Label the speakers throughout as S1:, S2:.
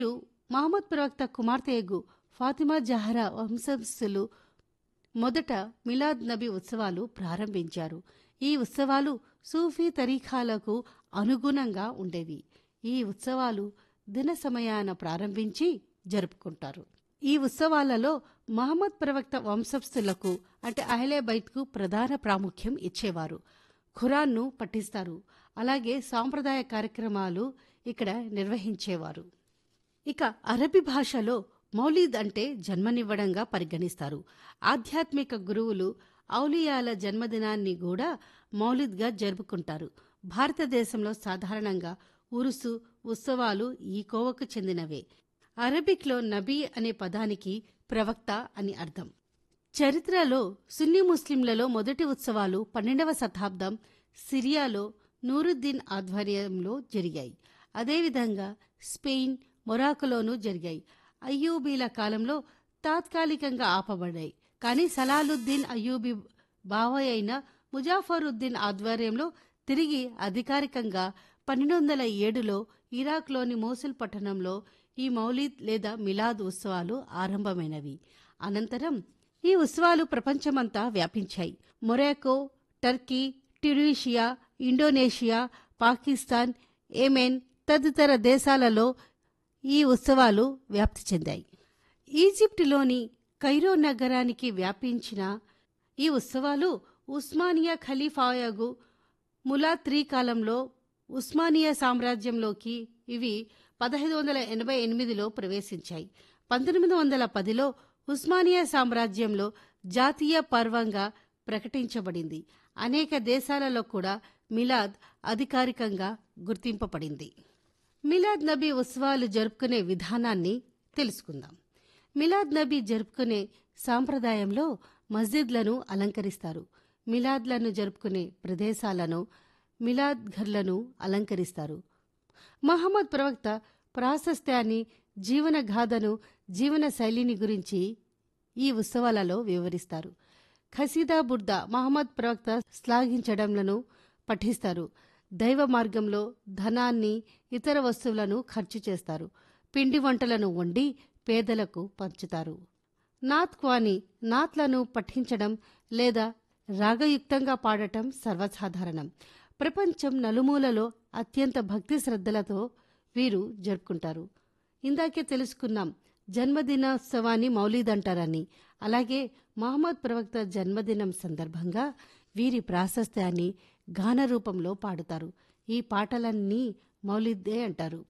S1: మహమ్మద్ ప్రవక్త కుమార్తెయగు ఫాతిమా జహరా వంశస్థులు మొదట మిలాద్ నబీ ఉత్సవాలు ప్రారంభించారు ఈ ఉత్సవాలు సూఫీ తరీఖాలకు అనుగుణంగా ఉండేవి ఈ ఉత్సవాలు దిన సమయాన ప్రారంభించి జరుపుకుంటారు ఈ ఉత్సవాలలో మహమ్మద్ ప్రవక్త వంశస్థులకు అంటే అహ్లే బైత్కు ప్రధాన ప్రాముఖ్యం ఇచ్చేవారు ఖురాన్ను పఠిస్తారు అలాగే సాంప్రదాయ కార్యక్రమాలు ఇక్కడ నిర్వహించేవారు ఇక అరబీ భాషలో మౌలీద్ అంటే జన్మనివ్వడంగా పరిగణిస్తారు ఆధ్యాత్మిక గురువులు ఔలియాల జన్మదినాన్ని కూడా మౌలిద్గా జరుపుకుంటారు భారతదేశంలో సాధారణంగా ఉరుసు ఉత్సవాలు ఈ కోవకు చెందినవే అరబిక్లో నబీ అనే పదానికి ప్రవక్త అని అర్థం చరిత్రలో సున్నీ ముస్లింలలో మొదటి ఉత్సవాలు పన్నెండవ శతాబ్దం సిరియాలో నూరుద్దీన్ ఆధ్వర్యంలో జరిగాయి అదేవిధంగా స్పెయిన్ మొరాకోలోనూ జరిగాయి అయ్యూబీల కాలంలో తాత్కాలికంగా ఆపబడ్డాయి కానీ సలాలుద్దీన్ అయ్యూబీ బావయ్య అయిన ముజాఫరుద్దీన్ ఆధ్వర్యంలో తిరిగి అధికారికంగా పన్నెండు వందల ఏడులో ఇరాక్లోని మోసుల్ పట్టణంలో ఈ మౌలీద్ లేదా మిలాద్ ఉత్సవాలు ఆరంభమైనవి అనంతరం ఈ ఉత్సవాలు ప్రపంచమంతా వ్యాపించాయి Morocco Turkey Tunisia Indonesia Pakistan Yemen తదితర దేశాలలో ఈ ఉత్సవాలు వ్యాప్తి చెందాయి ఈజిప్టులోని కైరో నగరానికి వ్యాపించిన ఈ ఉత్సవాలు ఉస్మానియా ఖలీఫాయగు ములా త్రీ కాలంలో ఉస్మానియా సామ్రాజ్యంలోకి ఇవి పదహైదు వందల ఎనభై ఎనిమిదిలో ప్రవేశించాయి పంతొమ్మిది వందల పదిలో ఉస్మానియా సామ్రాజ్యంలో జాతీయ పర్వంగా ప్రకటించబడింది అనేక దేశాలలో కూడా మిలాద్ అధికారికంగా గుర్తింపబడింది మిలాద్ నబీ ఉత్సవాలు జరుపుకునే విధానాన్ని తెలుసుకుందాం మిలాద్ నబీ జరుపుకునే సాంప్రదాయంలో మస్జిద్లను అలంకరిస్తారు మిలాద్లను జరుపుకునే ప్రదేశాలను మిలాద్ ఘర్లను అలంకరిస్తారు మహమ్మద్ ప్రవక్త ప్రాశస్త్యాన్ని జీవనగాథను జీవన శైలిని గురించి ఈ ఉత్సవాలలో వివరిస్తారు ఖసీదా బుర్దా మహమ్మద్ ప్రవక్త శ్లాఘించడంలను పఠిస్తారు దైవ మార్గంలో ధనాన్ని ఇతర వస్తువులను ఖర్చు చేస్తారు పిండి వంటలను వండి పేదలకు పంచుతారు నాత్ క్వాని నాత్లను పఠించడం లేదా రాగయుక్తంగా పాడటం సర్వసాధారణం ప్రపంచం నలుమూలలో అత్యంత భక్తి శ్రద్ధలతో వీరు జరుపుకుంటారు ఇందాకే తెలుసుకున్నాం జన్మదినోత్సవాన్ని మౌలీద్ అంటారని అలాగే మహమ్మద్ ప్రవక్త జన్మదినం సందర్భంగా వీరి ప్రాశస్త్యాన్ని గాన రూపంలో పాడుతారు ఈ పాటలన్నీ మౌలిద్దే అంటారు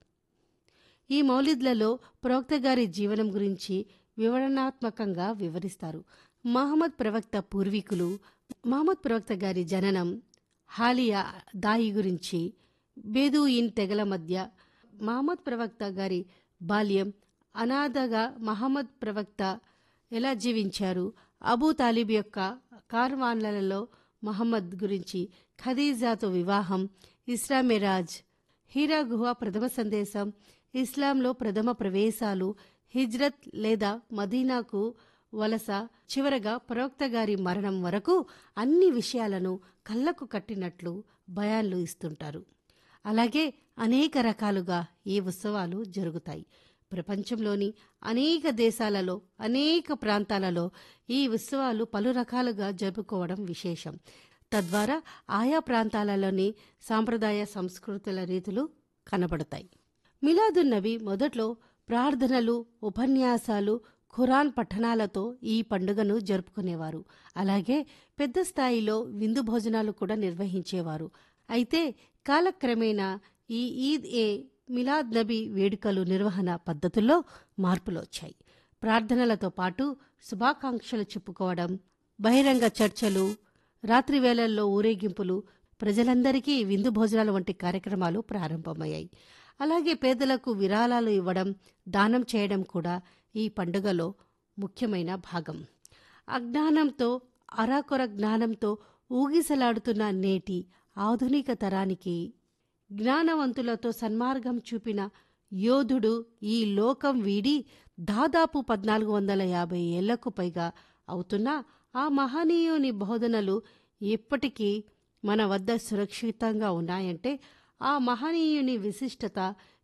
S1: ఈ మౌలిద్లలో ప్రవక్త గారి జీవనం గురించి వివరణాత్మకంగా వివరిస్తారు మహమ్మద్ ప్రవక్త పూర్వీకులు మహమ్మద్ ప్రవక్త గారి జననం హాలియా దాయి గురించి బేదూయిన్ తెగల మధ్య మహమ్మద్ ప్రవక్త గారి బాల్యం అనాథగా మహమ్మద్ ప్రవక్త ఎలా జీవించారు అబూ తాలిబ్ యొక్క కార్వాన్లలో మహమ్మద్ గురించి ఖదీజాతో వివాహం ఇస్రా మిరాజ్ హీరా గుహ ప్రథమ సందేశం ఇస్లాంలో ప్రథమ ప్రవేశాలు హిజ్రత్ లేదా మదీనాకు వలస చివరగా ప్రవక్త గారి మరణం వరకు అన్ని విషయాలను కళ్ళకు కట్టినట్లు బయాన్లు ఇస్తుంటారు అలాగే అనేక రకాలుగా ఈ ఉత్సవాలు జరుగుతాయి ప్రపంచంలోని అనేక దేశాలలో అనేక ప్రాంతాలలో ఈ ఉత్సవాలు పలు రకాలుగా జరుపుకోవడం విశేషం తద్వారా ఆయా ప్రాంతాలలోని సాంప్రదాయ సంస్కృతుల రీతులు కనబడతాయి మిలాదున్నబి మొదట్లో ప్రార్థనలు ఉపన్యాసాలు ఖురాన్ పఠనాలతో ఈ పండుగను జరుపుకునేవారు అలాగే పెద్ద స్థాయిలో విందు భోజనాలు కూడా నిర్వహించేవారు అయితే కాలక్రమేణా ఈ ఈద్ ఏ మిలాద్ నబీ వేడుకలు నిర్వహణ పద్ధతుల్లో మార్పులు వచ్చాయి ప్రార్థనలతో పాటు శుభాకాంక్షలు చెప్పుకోవడం బహిరంగ చర్చలు రాత్రి వేళల్లో ఊరేగింపులు ప్రజలందరికీ విందు భోజనాలు వంటి కార్యక్రమాలు ప్రారంభమయ్యాయి అలాగే పేదలకు విరాళాలు ఇవ్వడం దానం చేయడం కూడా ఈ పండుగలో ముఖ్యమైన భాగం అజ్ఞానంతో అరాకొర జ్ఞానంతో ఊగిసలాడుతున్న నేటి ఆధునిక తరానికి జ్ఞానవంతులతో సన్మార్గం చూపిన యోధుడు ఈ లోకం వీడి దాదాపు పద్నాలుగు వందల యాభై ఏళ్లకు పైగా అవుతున్నా ఆ మహనీయుని బోధనలు ఎప్పటికీ మన వద్ద సురక్షితంగా ఉన్నాయంటే ఆ మహనీయుని విశిష్టత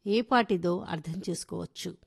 S1: ఏపాటిదో అర్థం చేసుకోవచ్చు